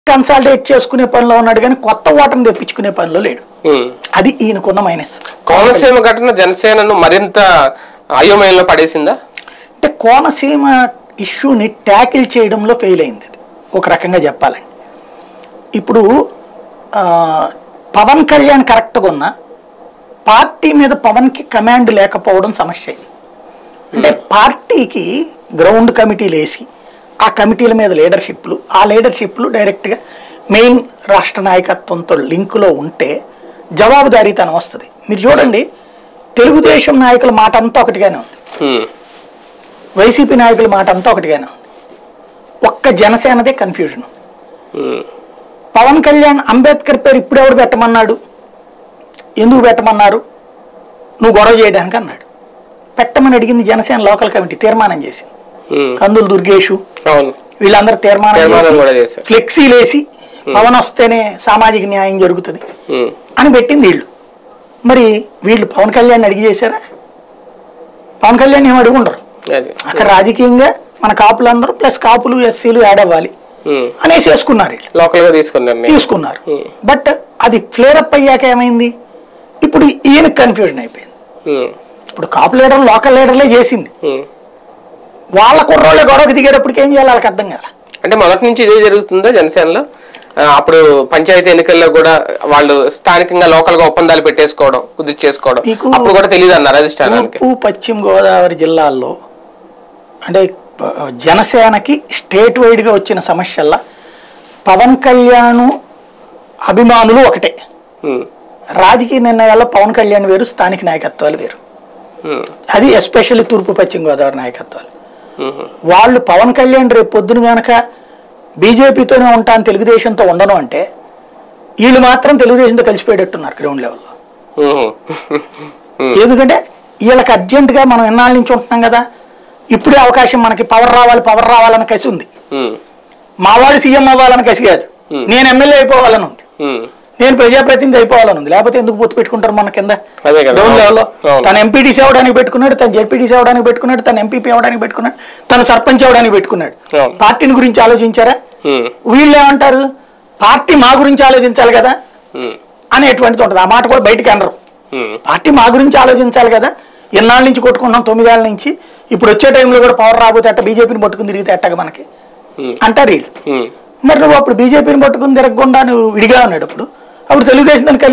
Consolidate చేసుకునే పనిలో ఉన్నాడు కానీ కొత్త ఓటర్ని తెప్పించుకునే పనిలో లేడు ఉమ్. అది ఈయనకున్న మైనస్ కోనసీమ ఘటన జనసేనను మరింత అయోమయంలో పడేసిందా అంటే కోనసీమ ఇష్యూని ట్యాకిల్ చేయడంలో ఫెయిల్ అయింది అది ఒక రకంగా చెప్పాలండి ఇప్పుడు ఆ, పవన్ కళ్యాణ్ కరెక్ట్గా ఉన్న పార్టీ మీద పవన్కి కమాండ్ లేకపోవడం సమస్య ఇది అంటే పార్టీకి గ్రౌండ్ కమిటీలు వేసి ఆ కమిటీల మీద లీడర్షిప్లు ఆ లీడర్షిప్లు డైరెక్ట్గా మెయిన్ రాష్ట్ర నాయకత్వంతో లింకులో ఉంటే జవాబుదారీతనం వస్తుంది మీరు చూడండి తెలుగుదేశం నాయకుల మాట అంతా ఒకటిగానే ఉంది ఉమ్. వైసీపీ నాయకుల మాట అంతా ఒకటిగానే ఉంది ఒక్క జనసేనదే కన్ఫ్యూజన్ ఉంది ఉమ్. పవన్ కళ్యాణ్ అంబేద్కర్ పేరు ఇప్పుడు ఎవడు పెట్టమన్నాడు ఎందుకు పెట్టమన్నారు నువ్వు గొడవ చేయడానికి అన్నాడు పెట్టమని అడిగింది జనసేన లోకల్ కమిటీ తీర్మానం చేసింది ఉమ్. కందులు దుర్గేషు అవును వీళ్ళందరూ తీర్మానం తీర్మానం కూడా చేసి చేశారు. ఫ్లెక్సీలు వేసి పవన్ వస్తేనే సామాజిక న్యాయం జరుగుతుంది ఉమ్. అని పెట్టింది వీళ్ళు మరి వీళ్ళు పవన్ కళ్యాణ్ అడిగి చేశారా పవన్ కళ్యాణ్ ఏం అడుగుండరు అది అక్కడ రాజకీయంగా మన కాపులందరూ ప్లస్ కాపులు ఎస్సీలు యాడ్ అవ్వాలి ఉమ్. అనేసి వేసుకున్నారు వీళ్ళు లోకల్ గా తీసుకున్నారు నిర్ణయం. తీసుకున్నారు Hmm. బట్ అది ఫ్లేరప్ అయ్యాక ఏమైంది ఇప్పుడు ఈయన కన్ఫ్యూజన్ అయిపోయింది ఉమ్. ఇప్పుడు కాపు లీడర్ లోకల్ లీడర్లే చేసింది ఉమ్. వాళ్ళ కుర్రోళ్ళే గొడవకి దిగేటప్పటికి ఏం చేయాలి వాళ్ళకి అర్థం కాల అంటే మొదటి నుంచి ఇదే జరుగుతుందా జనసేనలో ఆ, అప్పుడు పంచాయతీ ఎన్నికల్లో కూడా వాళ్ళు స్థానికంగా లోకల్ గా ఒప్పందాలు పెట్టేసుకోవడం కుదిరి చేసుకోవడం మీకు- అప్పుడు కూడా తెలియదు అన్నారు అధిష్టానానికి తూర్పు పశ్చిమ గోదావరి జిల్లాల్లో అంటే ప- జనసేనకి స్టేట్ వైడ్గా వచ్చిన సమస్యల్లా పవన్ కళ్యాణ్ అభిమానులు ఒకటే ఉమ్. రాజకీయ నిర్ణయాల్లో పవన్ కళ్యాణ్ వేరు స్థానిక నాయకత్వాలు వేరు ఉమ్. అది ఎస్పెషల్లీ తూర్పు పశ్చిమ గోదావరి నాయకత్వాలు ఉమ్. వాళ్ళు పవన్ కళ్యాణ్ రేపు పొద్దున గనక బీజేపీతోనే ఉంటాను తెలుగుదేశంతో ఉండను అంటే వీళ్ళు మాత్రం తెలుగుదేశంతో కలిసిపోయేటట్టున్నారు గ్రౌండ్ లెవెల్లో ఉమ్. ఉమ్. ఎందుకంటే వీళ్ళకి అర్జెంటుగా మనం ఎన్నాళ్ళ నుంచి ఉంటున్నాం కదా ఇప్పుడే అవకాశం మనకి పవర్ రావాలి పవర్ రావాలని కసి ఉంది ఉమ్. మావాడు సీఎం అవ్వాలని కసి కాదు Hmm. నేను ఎమ్మెల్యే అయిపోవాలని ఉంది ఉమ్. నేను ప్రజాప్రతినిధి అయిపోవాలని ఉంది లేకపోతే ఎందుకు పొత్తు పెట్టుకుంటారు మన కింద అదే కదా. గ్రౌండ్ లెవెల్లో అవును. తను ఎంపీటీసీ అవ్వడానికి పెట్టుకున్నాడు తను జెడ్పీటీసీ అవ్వడానికి పెట్టుకున్నాడు తను ఎంపీపీ అవ్వడానికి పెట్టుకున్నాడు తను సర్పంచ్ అవ్వడానికి పెట్టుకున్నాడు అవును. పార్టీని గురించి ఆలోచించారా ఉమ్. వీళ్ళు ఏమంటారు పార్టీ మా గురించి ఆలోచించాలి కదా ఉమ్. అనేటువంటిది ఉంటుంది ఆ మాట కూడా బయటికి అనరు ఉమ్. పార్టీ మా గురించి ఆలోచించాలి కదా ఎన్నాళ్ళ నుంచి కొట్టుకుంటున్నాం తొమ్మిదేళ్ళ నుంచి ఇప్పుడు వచ్చే టైంలో కూడా పవర్ రాబోతే అట్ట బీజేపీని పట్టుకుని తిరిగితే అట్టగా మనకి ఉమ్. అంటారు వీళ్ళు ఉమ్. మరి నువ్వు అప్పుడు బీజేపీని పట్టుకుని తిరగకుండా నువ్వు విడిగా ఉన్నాడు అప్పుడు అప్పుడు తెలుగుదేశం దాన్ని కలిపి